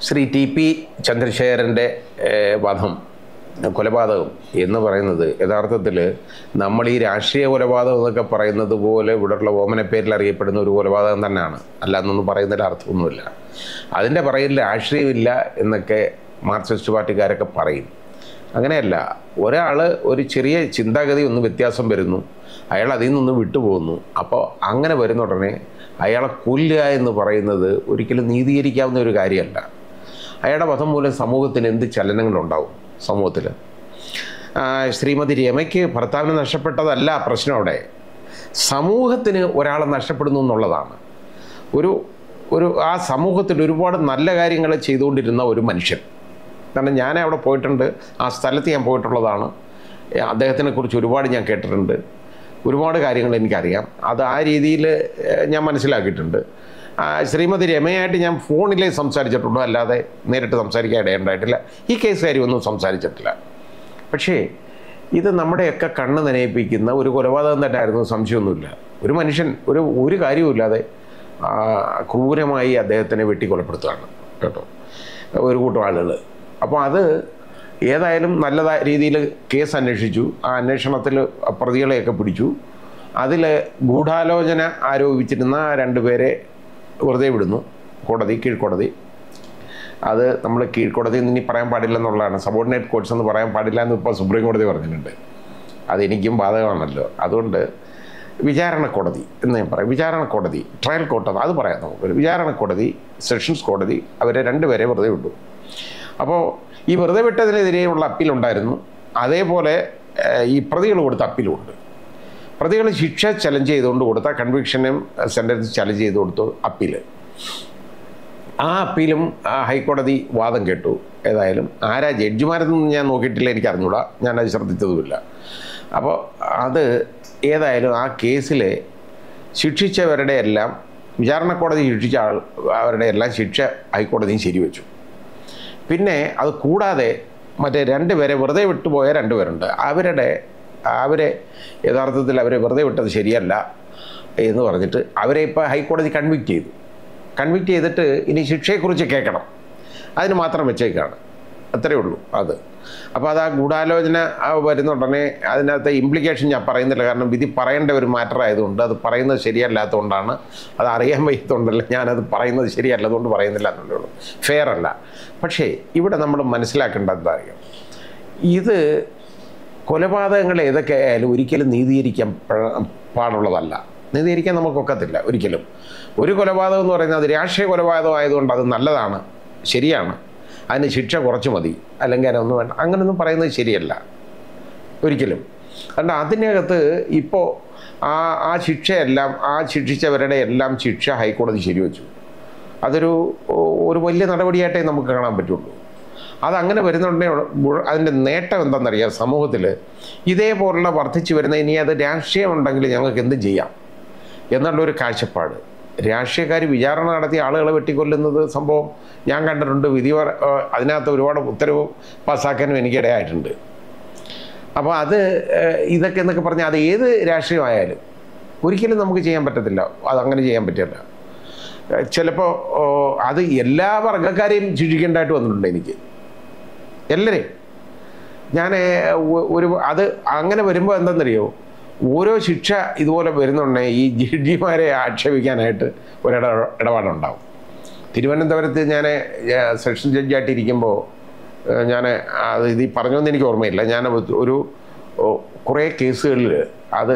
Shri T P ചന്ദ്രശേഖരൻ്റെ ഏഹ്, വധം കൊലപാതകം എന്ന് പറയുന്നത് യഥാർത്ഥത്തിൽ നമ്മൾ ഈ രാഷ്ട്രീയ കൊലപാതകം എന്നൊക്കെ പറയുന്നത് പോലെ ഇവിടെയുള്ള ഓമന പേരിൽ അറിയപ്പെടുന്ന ഒരു കൊലപാതകം തന്നെയാണ് അല്ലാന്നൊന്നും പറയുന്നതിൽ അർത്ഥമൊന്നുമില്ല അതിൻ്റെ പറയിൽ രാഷ്ട്രീയമില്ല എന്നൊക്കെ മാർക്സിസ്റ്റ് പാർട്ടിക്കാരൊക്കെ പറയും അങ്ങനെയല്ല ഒരാൾ ഒരു ചെറിയ ചിന്താഗതി ഒന്ന് വ്യത്യാസം വരുന്നു അയാൾ അതിൽ നിന്ന് വിട്ടുപോകുന്നു അപ്പോൾ അങ്ങനെ വരുന്ന ഉടനെ അയാളെ കൊല്ലുക എന്ന് പറയുന്നത് ഒരിക്കലും നീതീകരിക്കാവുന്ന ഒരു കാര്യമല്ല അയാളുടെ വധം മൂലം സമൂഹത്തിന് എന്ത് ചലനങ്ങളുണ്ടാവും സമൂഹത്തിൽ ശ്രീമതി രമയ്ക്ക് ഭർത്താവിനെ നഷ്ടപ്പെട്ടതല്ല പ്രശ്നം അവിടെ സമൂഹത്തിന് ഒരാളെ നഷ്ടപ്പെടുന്നു എന്നുള്ളതാണ് ഒരു ഒരു ആ സമൂഹത്തിൽ ഒരുപാട് നല്ല കാര്യങ്ങൾ ചെയ്തുകൊണ്ടിരുന്ന ഒരു മനുഷ്യൻ കാരണം ഞാൻ അവിടെ പോയിട്ടുണ്ട് ആ സ്ഥലത്ത് ഞാൻ പോയിട്ടുള്ളതാണ് ഏ, അദ്ദേഹത്തിനെ കുറിച്ച് ഒരുപാട് ഞാൻ കേട്ടിട്ടുണ്ട് ഒരുപാട് കാര്യങ്ങൾ എനിക്കറിയാം അത് ആ രീതിയിൽ ഞാൻ മനസ്സിലാക്കിയിട്ടുണ്ട് ആ, ശ്രീമതി രമയായിട്ട് ഞാൻ ഫോണിലേ സംസാരിച്ചിട്ടുള്ളൂ അല്ലാതെ നേരിട്ട് സംസാരിക്കാൻ ഇടയുണ്ടായിട്ടില്ല ഈ കേസ് കാര്യമൊന്നും സംസാരിച്ചിട്ടില്ല പക്ഷേ ഇത് നമ്മുടെയൊക്കെ കണ്ണ് നനയിപ്പിക്കുന്ന ഒരു കൊലപാതകം തന്നെയായിരുന്നു സംശയമൊന്നുമില്ല ഒരു മനുഷ്യൻ ഒരു ഒരു കാര്യവുമില്ലാതെ ആ, ക്രൂരമായി അദ്ദേഹത്തിനെ വെട്ടിക്കൊലപ്പെടുത്തുകയാണ് കേട്ടോ ഒരു കൂട്ടം ആളുകൾ അപ്പോൾ അത് ഏതായാലും നല്ല രീതിയിൽ കേസ് അന്വേഷിച്ചു ആ അന്വേഷണത്തിൽ പ്രതികളെയൊക്കെ പിടിച്ചു അതിൽ ഗൂഢാലോചന ആരോപിച്ചിരുന്ന ആ രണ്ടുപേരെ വെറുതെ വിടുന്നു കോടതി കീഴ്ക്കോടതി അത് നമ്മൾ കീഴ്ക്കോടതി ഇനി പറയാൻ പാടില്ല എന്നുള്ളതാണ് സബോർഡിനേറ്റ് കോഴ്സ് എന്ന് പറയാൻ പാടില്ല എന്ന് ഇപ്പോൾ സുപ്രീം കോടതി പറഞ്ഞിട്ടുണ്ട് അതെനിക്കും ബാധകമാണല്ലോ അതുകൊണ്ട് വിചാരണ കോടതി എന്ന് ഞാൻ പറയാം വിചാരണ കോടതി ട്രയൽ കോർട്ട് അത് പറയാം നമുക്ക് വിചാരണ കോടതി സെഷൻസ് കോടതി അവരെ രണ്ടുപേരെ വെറുതെ വിട്ടു അപ്പോൾ ഈ വെറുതെ വിട്ടതിനെതിരെയുള്ള അപ്പീലുണ്ടായിരുന്നു അതേപോലെ ഏഹ്, ഈ പ്രതികൾ കൊടുത്ത അപ്പീലുമുണ്ട് പ്രതികൾ ശിക്ഷ ചലഞ്ച് ചെയ്തുകൊണ്ട് കൊടുത്ത കൺവിക്ഷനും സെൻറ്റൻസ് ചലഞ്ച് ചെയ്ത് കൊടുത്തു അപ്പീൽ ആ അപ്പീലും ആ ഹൈക്കോടതി വാദം കേട്ടു ഏതായാലും ആരാ ജഡ്ജിമാരെന്നൊന്നും ഞാൻ നോക്കിയിട്ടില്ല എനിക്ക് അറിഞ്ഞൂടാ ഞാനത് ശ്രദ്ധിച്ചതുമില്ല അപ്പോൾ അത് ഏതായാലും ആ കേസിൽ ശിക്ഷിച്ചവരുടെ എല്ലാം വിചാരണ കോടതി ശിക്ഷിച്ച ആൾ അവരുടെ എല്ലാം ശിക്ഷ ഹൈക്കോടതിയും ശരിവെച്ചു പിന്നെ അത് കൂടാതെ മറ്റേ രണ്ട് പേരെ വെറുതെ വിട്ടുപോയ രണ്ട് പേരുണ്ട് അവരുടെ അവരെ യഥാർത്ഥത്തിൽ അവരെ വെറുതെ വിട്ടത് ശരിയല്ല എന്ന് പറഞ്ഞിട്ട് അവരെ ഇപ്പോൾ ഹൈക്കോടതി കൺവിക്റ്റ് ചെയ്തു കൺവിക്റ്റ് ചെയ്തിട്ട് ഇനി ശിക്ഷയെക്കുറിച്ച് കേൾക്കണം അതിന് മാത്രം വെച്ചേക്കാണ് അത്രയേ ഉള്ളൂ അത് അപ്പോൾ അത് ആ ഗൂഢാലോചന ആ വരുന്ന ഉടനെ അതിനകത്തെ ഇംപ്ലിക്കേഷൻ ഞാൻ പറയുന്നില്ല കാരണം വിധി പറയേണ്ട ഒരു മാറ്റർ ആയതുകൊണ്ട് അത് പറയുന്നത് ശരിയല്ലാത്തതുകൊണ്ടാണ് അത് അറിയാൻ വയ്യത്തുകൊണ്ടല്ല ഞാനത് പറയുന്നത് ശരിയല്ല അതുകൊണ്ട് പറയുന്നില്ല എന്നുള്ളേ ഉള്ളൂ ഫെയർ അല്ല പക്ഷേ ഇവിടെ നമ്മൾ മനസ്സിലാക്കേണ്ടത് എന്താ അറിയാം ഇത് കൊലപാതകങ്ങൾ ഏതൊക്കെ ആയാലും ഒരിക്കലും നീതീകരിക്കാൻ പ- പാടുള്ളതല്ല നീതീകരിക്കാൻ നമുക്കൊക്കത്തില്ല ഒരിക്കലും ഒരു കൊലപാതകം എന്ന് പറയുന്നത് അത് രാഷ്ട്രീയ കൊലപാതകം ആയതുകൊണ്ട് അത് നല്ലതാണ് ശരിയാണ് അതിന് ശിക്ഷ കുറച്ച് മതി അല്ലെങ്കിൽ അതിനൊന്നും വേണ്ട അങ്ങനെയൊന്നും പറയുന്നത് ശരിയല്ല ഒരിക്കലും അതുകൊണ്ട് അതിനകത്ത് ഇപ്പോൾ ആ ആ ശിക്ഷയെല്ലാം ആ ശിക്ഷിച്ചവരുടെ എല്ലാം ശിക്ഷ ഹൈക്കോടതി ശരിവെച്ചു അതൊരു ഒരു വലിയ നടപടിയായിട്ടേ നമുക്ക് കാണാൻ പറ്റുള്ളൂ അതങ്ങനെ വരുന്നുണ്ടെങ്കിൽ അതിൻ്റെ നേട്ടം എന്താണെന്നറിയാം സമൂഹത്തിൽ ഇതേപോലുള്ള വർദ്ധിച്ചു വരുന്ന ഇനി അത് രാഷ്ട്രീയം ഉണ്ടെങ്കിൽ ഞങ്ങൾക്ക് എന്തും ചെയ്യാം എന്നുള്ളൊരു കാഴ്ചപ്പാട് രാഷ്ട്രീയക്കാർ വിചാരണ നടത്തി ആളുകളെ വെട്ടിക്കൊല്ലുന്നത് സംഭവം ഞാൻ കണ്ടിട്ടുണ്ട് വിധി പറ- ഏഹ് അതിനകത്ത് ഒരുപാട് ഉത്തരവ് പാസ്സാക്കാനും എനിക്കിടയായിട്ടുണ്ട് അപ്പോൾ അത് ഏഹ് ഇതൊക്കെ എന്നൊക്കെ പറഞ്ഞാൽ അത് ഏത് രാഷ്ട്രീയമായാലും ഒരിക്കലും നമുക്ക് ചെയ്യാൻ പറ്റത്തില്ല അതങ്ങനെ ചെയ്യാൻ പറ്റില്ല ചിലപ്പോൾ അത് എല്ലാ വർഗ്ഗക്കാരെയും ശിക്ഷിക്കേണ്ടതായിട്ട് വന്നിട്ടുണ്ട് എനിക്ക് എല്ലാവരെയും ഞാൻ ഒരു അത് അങ്ങനെ വരുമ്പോൾ എന്താണെന്നറിയോ ഓരോ ശിക്ഷ ഇതുപോലെ വരുന്നുണ്ടെ ഈ ജഡ്ജിമാരെ ആക്ഷേപിക്കാനായിട്ട് ഒരിട ഇടപാടുണ്ടാവും തിരുവനന്തപുരത്ത് ഞാൻ സെഷൻ ജഡ്ജായിട്ട് ഇരിക്കുമ്പോൾ ഞാൻ അത് ഇത് പറഞ്ഞൊന്നും എനിക്ക് ഓർമ്മയില്ല ഞാൻ ഒരു ഓ, കുറേ കേസുകളിൽ അത്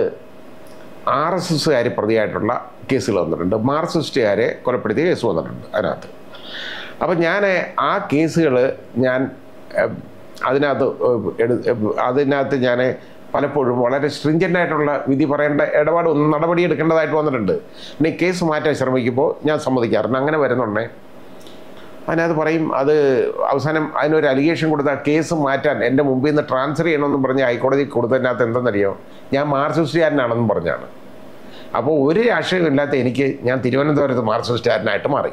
ആർ എസ് എസ്സുകാർ പ്രതിയായിട്ടുള്ള കേസുകൾ വന്നിട്ടുണ്ട് മാർക്സിസ്റ്റുകാരെ കൊലപ്പെടുത്തിയ കേസ് വന്നിട്ടുണ്ട് അതിനകത്ത് അപ്പം ഞാൻ ആ കേസുകൾ ഞാൻ ഏഹ്, അതിനകത്ത് ഏഹ്, എടു- ഏഹ്, അതിനകത്ത് ഞാൻ പലപ്പോഴും വളരെ സ്ട്രിഞ്ചൻ്റ് ആയിട്ടുള്ള വിധി പറയേണ്ട ഇടപാട് ഒന്ന് നടപടി എടുക്കേണ്ടതായിട്ട് വന്നിട്ടുണ്ട് പിന്നെ ഈ കേസ് മാറ്റാൻ ശ്രമിക്കുമ്പോൾ ഞാൻ സമ്മതിക്കാറുണ്ട് അങ്ങനെ വരുന്നുണ്ടേ അതിനകത്ത് പറയും അത് അവസാനം അതിനൊരു അലിഗേഷൻ കൊടുത്ത ആ കേസ് മാറ്റാൻ എൻ്റെ മുമ്പിൽ നിന്ന് ട്രാൻസ്ഫർ ചെയ്യണമെന്നും പറഞ്ഞ് ഹൈക്കോടതി കൊടുത്തതിനകത്ത് എന്തെന്നറിയോ ഞാൻ മാർക്സിസ്റ്റുകാരനാണെന്നും പറഞ്ഞാണ് അപ്പോൾ ഒരു രാഷ്ട്രീയമില്ലാത്ത എനിക്ക് ഞാൻ തിരുവനന്തപുരത്ത് മാർക്സിസ്റ്റുകാരനായിട്ട് മാറി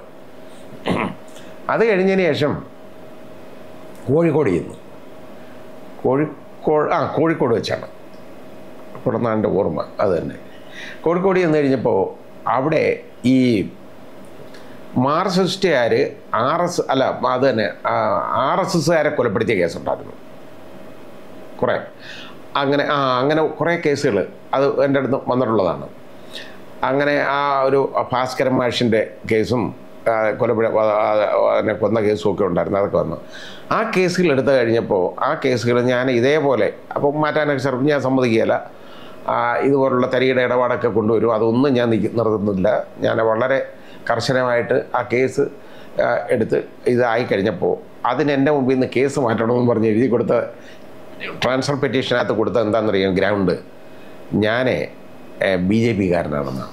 അത് കഴിഞ്ഞതിന് ശേഷം കോഴിക്കോട് ചെന്നു കോഴിക്കോട് ആ കോഴിക്കോട് വെച്ചാണ് ഇവിടുന്നാണ് എൻ്റെ ഓർമ്മ അത് തന്നെ കോഴിക്കോട് ചെന്ന് കഴിഞ്ഞപ്പോൾ അവിടെ ഈ മാർക്സിസ്റ്റുകാർ ആർ എസ് അല്ല അത് തന്നെ ആർ എസ് എസ്സുകാരെ കൊലപ്പെടുത്തിയ കേസുണ്ടായിരുന്നു കുറേ അങ്ങനെ ആ അങ്ങനെ കുറേ കേസുകൾ അത് എൻ്റെ അടുത്ത് വന്നിട്ടുള്ളതാണ് അങ്ങനെ ആ ഒരു ഭാസ്കരൻ മാഷിൻ്റെ കേസും ആ, കൊലപ്പെടു അതിനെ കൊന്ന കേസും ഒക്കെ ഉണ്ടായിരുന്നു അതൊക്കെ വന്നു ആ കേസുകൾ എടുത്തു കഴിഞ്ഞപ്പോൾ ആ കേസുകൾ ഞാൻ ഇതേപോലെ അപ്പം മാറ്റാനൊക്കെ ശ്രമിക്കും ഞാൻ സമ്മതിക്കുകയില്ല ആ, ഇതുപോലുള്ള തരിയുടെ ഇടപാടൊക്കെ കൊണ്ടുവരും അതൊന്നും ഞാൻ നിക്ക് നിർത്തുന്നില്ല ഞാൻ വളരെ കർശനമായിട്ട് ആ കേസ് ആ, എടുത്ത് ഇതായി കഴിഞ്ഞപ്പോൾ അതിന് എൻ്റെ മുമ്പിൽ നിന്ന് കേസ് മാറ്റണമെന്ന് പറഞ്ഞ് എഴുതി കൊടുത്ത ട്രാൻസ്ഫർ പെറ്റീഷനകത്ത് കൊടുത്ത എന്താണെന്നറിയാം ഗ്രൗണ്ട് ഞാൻ ബി ജെ പിക്കാരനാണെന്നാണ്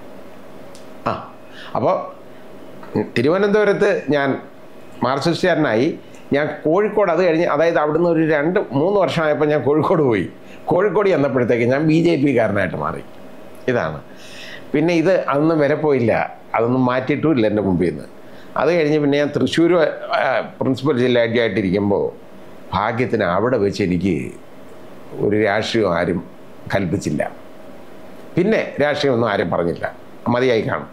ആ അപ്പോൾ തിരുവനന്തപുരത്ത് ഞാൻ മാർക്സിസ്റ്റുകാരനായി ഞാൻ കോഴിക്കോട് അത് കഴിഞ്ഞ് അതായത് അവിടുന്ന് ഒരു രണ്ട് മൂന്ന് വർഷമായപ്പോൾ ഞാൻ കോഴിക്കോട് പോയി കോഴിക്കോട് ചെന്നപ്പോഴത്തേക്ക് ഞാൻ ബി ജെ പിക്കാരനായിട്ട് മാറി ഇതാണ് പിന്നെ ഇത് അതൊന്നും വരെ പോയില്ല അതൊന്നും മാറ്റിയിട്ടുമില്ല എൻ്റെ മുമ്പിൽ നിന്ന് അത് കഴിഞ്ഞ് പിന്നെ ഞാൻ തൃശ്ശൂർ പ്രിൻസിപ്പൽ ജില്ലാറ്റിയായിട്ടിരിക്കുമ്പോൾ ഭാഗ്യത്തിന് അവിടെ വെച്ച് എനിക്ക് ഒരു രാഷ്ട്രീയം ആരും കൽപ്പിച്ചില്ല പിന്നെ രാഷ്ട്രീയമൊന്നും ആരും പറഞ്ഞില്ല മതിയായി കാണും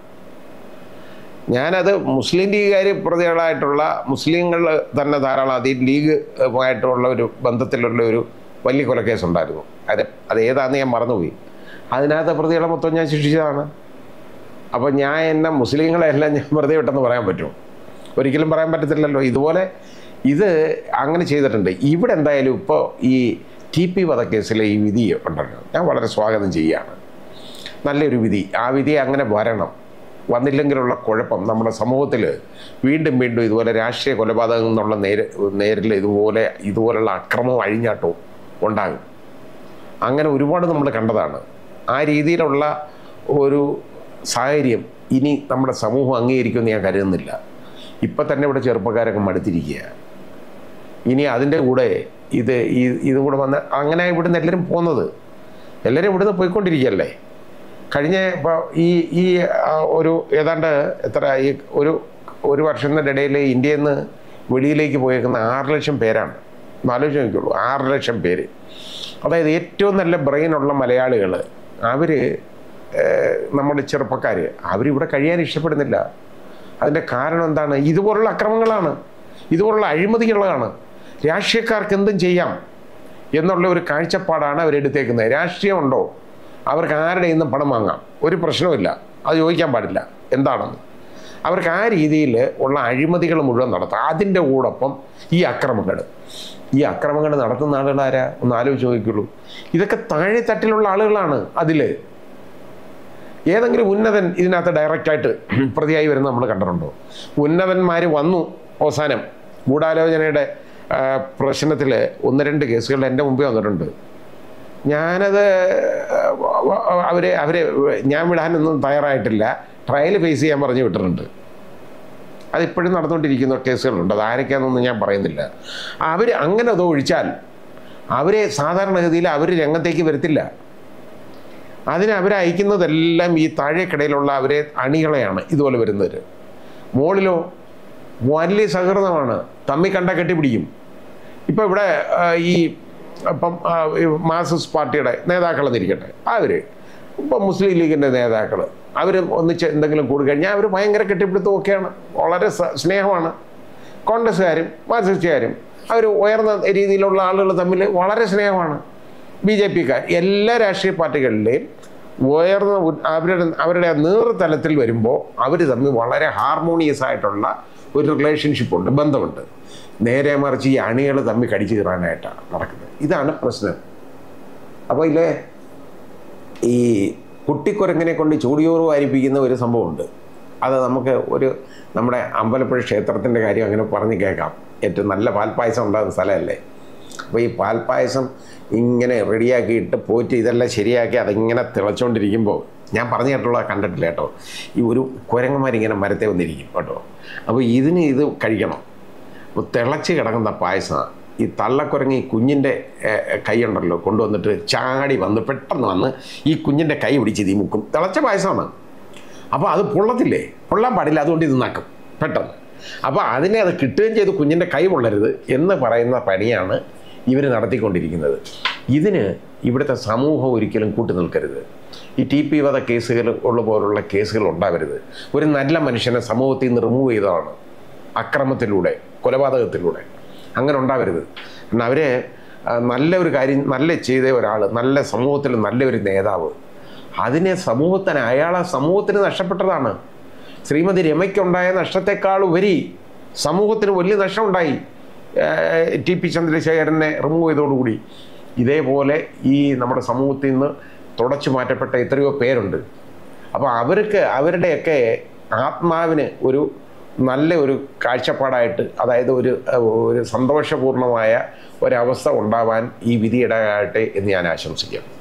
ഞാനത് മുസ്ലിം ലീഗുകാർ പ്രതികളായിട്ടുള്ള മുസ്ലിങ്ങൾ തന്നെ ധാരാളം അതി ലീഗ് ആയിട്ടുള്ള ഒരു ബന്ധത്തിലുള്ള ഒരു വലിയ കൊലക്കേസ് ഉണ്ടായിരുന്നു അത് അത് ഏതാണെന്ന് ഞാൻ മറന്നുപോയി അതിനകത്ത് പ്രതികളെ മൊത്തം ഞാൻ ശിക്ഷിച്ചതാണ് അപ്പോൾ ഞാൻ എന്നെ മുസ്ലിങ്ങളെല്ലാം ഞാൻ വെറുതെ വിട്ടെന്ന് പറയാൻ പറ്റുമോ ഒരിക്കലും പറയാൻ പറ്റത്തില്ലല്ലോ ഇതുപോലെ ഇത് അങ്ങനെ ചെയ്തിട്ടുണ്ട് ഇവിടെ എന്തായാലും ഇപ്പോൾ ഈ ടി പി വധക്കേസിലെ ഈ വിധി ഉണ്ടല്ലോ ഞാൻ വളരെ സ്വാഗതം ചെയ്യുകയാണ് നല്ലൊരു വിധി ആ വിധി അങ്ങനെ വരണം വന്നില്ലെങ്കിലുള്ള കുഴപ്പം നമ്മുടെ സമൂഹത്തിൽ വീണ്ടും വീണ്ടും ഇതുപോലെ രാഷ്ട്രീയ കൊലപാതകം എന്നുള്ള നേര് നേരിൽ ഇതുപോലെ ഇതുപോലുള്ള അക്രമവും അഴിഞ്ഞാട്ടവും ഉണ്ടാകും അങ്ങനെ ഒരുപാട് നമ്മൾ കണ്ടതാണ് ആ രീതിയിലുള്ള ഒരു സാഹചര്യം ഇനി നമ്മുടെ സമൂഹം അംഗീകരിക്കുമെന്ന് ഞാൻ കരുതുന്നില്ല ഇപ്പം തന്നെ ഇവിടെ ചെറുപ്പക്കാരൊക്കെ മടുത്തിരിക്കുക ഇനി അതിൻ്റെ കൂടെ ഇത് ഈ ഇതും കൂടെ വന്ന് അങ്ങനെ ഇവിടുന്ന് എല്ലാവരും പോകുന്നത് എല്ലാവരും ഇവിടുന്ന് പോയിക്കൊണ്ടിരിക്കുകയല്ലേ കഴിഞ്ഞ ഇപ്പോൾ ഈ ഈ ആ, ഒരു ഏതാണ്ട് എത്ര ഈ ഒരു ഒരു വർഷത്തിൻ്റെ ഇടയിൽ ഇന്ത്യയിൽ നിന്ന് വെളിയിലേക്ക് പോയേക്കുന്ന ആറ് ലക്ഷം പേരാണ് ആലോചിച്ച് നോക്കിയുള്ളൂ ആറ് ലക്ഷം പേര് അതായത് ഏറ്റവും നല്ല ബ്രെയിനുള്ള മലയാളികൾ അവർ നമ്മുടെ ചെറുപ്പക്കാർ അവരിവിടെ കഴിയാൻ ഇഷ്ടപ്പെടുന്നില്ല അതിൻ്റെ കാരണം എന്താണ് ഇതുപോലുള്ള അക്രമങ്ങളാണ് ഇതുപോലുള്ള അഴിമതികളാണ് രാഷ്ട്രീയക്കാർക്ക് എന്തും ചെയ്യാം എന്നുള്ള ഒരു കാഴ്ചപ്പാടാണ് അവരെടുത്തേക്കുന്നത് രാഷ്ട്രീയമുണ്ടോ അവർക്ക് ആരുടെ നിന്നും പണം വാങ്ങാം ഒരു പ്രശ്നവുമില്ല അത് ചോദിക്കാൻ പാടില്ല എന്താണെന്ന് അവർക്ക് ആ രീതിയിൽ ഉള്ള അഴിമതികൾ മുഴുവൻ നടത്താം അതിൻ്റെ കൂടൊപ്പം ഈ അക്രമങ്ങൾ ഈ അക്രമങ്ങൾ നടത്തുന്ന ആളുകളാരാ ഒന്ന് ആലോചിച്ച് നോക്കിയുള്ളൂ ഇതൊക്കെ താഴെ തട്ടിലുള്ള ആളുകളാണ് അതിൽ ഏതെങ്കിലും ഉന്നതൻ ഇതിനകത്ത് ഡയറക്റ്റായിട്ട് പ്രതിയായി വരുന്നത് നമ്മൾ കണ്ടിട്ടുണ്ടോ ഉന്നതന്മാർ വന്നു അവസാനം ഗൂഢാലോചനയുടെ പ്രശ്നത്തിൽ ഒന്ന് രണ്ട് കേസുകൾ എൻ്റെ മുമ്പിൽ വന്നിട്ടുണ്ട് ഞാനത് അവരെ അവരെ ഞാൻ വിടാനൊന്നും തയ്യാറായിട്ടില്ല ട്രയൽ ഫേസ് ചെയ്യാൻ പറഞ്ഞു വിട്ടിട്ടുണ്ട് അതിപ്പോഴും നടന്നുകൊണ്ടിരിക്കുന്ന കേസുകളുണ്ട് അത് ആരൊക്കെയാണെന്നൊന്നും ഞാൻ പറയുന്നില്ല അവർ അങ്ങനെ അത് ഒഴിച്ചാൽ അവരെ സാധാരണഗതിയിൽ അവർ രംഗത്തേക്ക് വരത്തില്ല അതിന് അവരെ അയക്കുന്നതെല്ലാം ഈ താഴേക്കിടയിലുള്ള അവരെ അണികളെയാണ് ഇതുപോലെ വരുന്നവർ മുകളിലോ വലിയ സഹകൃതമാണ് തമ്മി കണ്ട കെട്ടിപ്പിടിക്കും ഇപ്പം ഇവിടെ ആ, ഈ ഇപ്പം ആ, ഈ മാർക്സിസ്റ്റ് പാർട്ടിയുടെ നേതാക്കളെന്നിരിക്കട്ടെ അവർ ഇപ്പം മുസ്ലിം ലീഗിൻ്റെ നേതാക്കൾ അവർ ഒന്നിച്ച് എന്തെങ്കിലും കൂടി കഴിഞ്ഞാൽ അവർ ഭയങ്കര കെട്ടിപ്പിടുത്തം ഒക്കെയാണ് വളരെ സ- സ്നേഹമാണ് കോൺഗ്രസ്സുകാരും മാർക്സിസ്റ്റുകാരും അവർ ഉയർന്ന രീതിയിലുള്ള ആളുകൾ തമ്മിൽ വളരെ സ്നേഹമാണ് ബി ജെ പിക്കാർ എല്ലാ രാഷ്ട്രീയ പാർട്ടികളിലെയും ഉയർന്ന ഉ- അവരുടെ അവരുടെ നേതൃതലത്തിൽ വരുമ്പോൾ അവർ തമ്മിൽ വളരെ ഹാർമോണിയസ് ആയിട്ടുള്ള ഒരു റിലേഷൻഷിപ്പ് ഉണ്ട് ബന്ധമുണ്ട് നേരെ മറിച്ച് ഈ അണികൾ തമ്മിൽ കടിച്ചു കയറാനായിട്ടാണ് നടക്കുന്നത് ഇതാണ് പ്രശ്നം അപ്പോൾ ഇതിലെ ഈ കുട്ടിക്കുരങ്ങനെ കൊണ്ട് ചൂടിയോറ് വാരിപ്പിക്കുന്ന ഒരു സംഭവമുണ്ട് അത് നമുക്ക് ഒരു നമ്മുടെ അമ്പലപ്പുഴ ക്ഷേത്രത്തിൻ്റെ കാര്യം അങ്ങനെ പറഞ്ഞ് കേൾക്കാം ഏറ്റവും നല്ല പാൽപ്പായസം ഉണ്ടാകുന്ന സ്ഥലമല്ലേ അപ്പോൾ ഈ പാൽപ്പായസം ഇങ്ങനെ റെഡിയാക്കിയിട്ട് പോറ്റ് ഇതെല്ലാം ശരിയാക്കി അതിങ്ങനെ തിളച്ചുകൊണ്ടിരിക്കുമ്പോൾ ഞാൻ പറഞ്ഞു കേട്ടുള്ള കണ്ടിട്ടില്ല കേട്ടോ ഈ ഒരു കുരങ്ങന്മാരിങ്ങനെ മരത്തെ വന്നിരിക്കും കേട്ടോ അപ്പോൾ ഇതിന് ഇത് കഴിക്കണം അപ്പോൾ തിളച്ച് കിടക്കുന്ന പായസമാണ് ഈ തള്ളക്കുരങ്ങ് ഈ കുഞ്ഞിൻ്റെ കൈയുണ്ടല്ലോ കൊണ്ടുവന്നിട്ട് ചാടി വന്ന് പെട്ടെന്ന് വന്ന് ഈ കുഞ്ഞിൻ്റെ കൈ പിടിച്ച് തീ മുക്കും തിളച്ച പായസമാണ് അപ്പോൾ അത് പൊള്ളത്തില്ലേ പൊള്ളാൻ പാടില്ല അതുകൊണ്ട് ഇത് നക്കും പെട്ടെന്ന് അപ്പോൾ അതിനെ അത് കിട്ടുകയും ചെയ്ത് കുഞ്ഞിൻ്റെ കൈ പൊള്ളരുത് എന്ന് പറയുന്ന പണിയാണ് ഇവർ നടത്തിക്കൊണ്ടിരിക്കുന്നത് ഇതിന് ഇവിടുത്തെ സമൂഹം ഒരിക്കലും കൂട്ടു നിൽക്കരുത് ഈ ടി പി വധ കേസുകൾ ഉള്ള പോലുള്ള കേസുകൾ ഉണ്ടാവരുത് ഒരു നല്ല മനുഷ്യനെ സമൂഹത്തിൽ നിന്ന് റിമൂവ് ചെയ്തതാണ് അക്രമത്തിലൂടെ കൊലപാതകത്തിലൂടെ അങ്ങനെ ഉണ്ടാവരുത് കാരണം അവർ നല്ല ഒരു കാര്യം നല്ല ചെയ്ത ഒരാൾ നല്ല സമൂഹത്തിൽ നല്ലൊരു നേതാവ് അതിനെ സമൂഹത്തിന് അയാളെ സമൂഹത്തിന് നഷ്ടപ്പെട്ടതാണ് ശ്രീമതി രമയ്ക്കുണ്ടായ നഷ്ടത്തെക്കാൾ ഉപരി സമൂഹത്തിന് വലിയ നഷ്ടമുണ്ടായി ഏഹ് ടി പി ചന്ദ്രശേഖരനെ റിമൂവ് ചെയ്തതോടുകൂടി ഇതേപോലെ ഈ നമ്മുടെ സമൂഹത്തിൽ നിന്ന് തുടച്ചു മാറ്റപ്പെട്ട എത്രയോ പേരുണ്ട് അപ്പോൾ അവർക്ക് അവരുടെയൊക്കെ ആത്മാവിന് ഒരു നല്ല ഒരു കാഴ്ചപ്പാടായിട്ട് അതായത് ഒരു ഒരു സന്തോഷപൂർണമായ ഒരവസ്ഥ ഉണ്ടാവാൻ ഈ വിധി ഇടയാകട്ടെ എന്ന് ഞാൻ ആശംസിക്കാം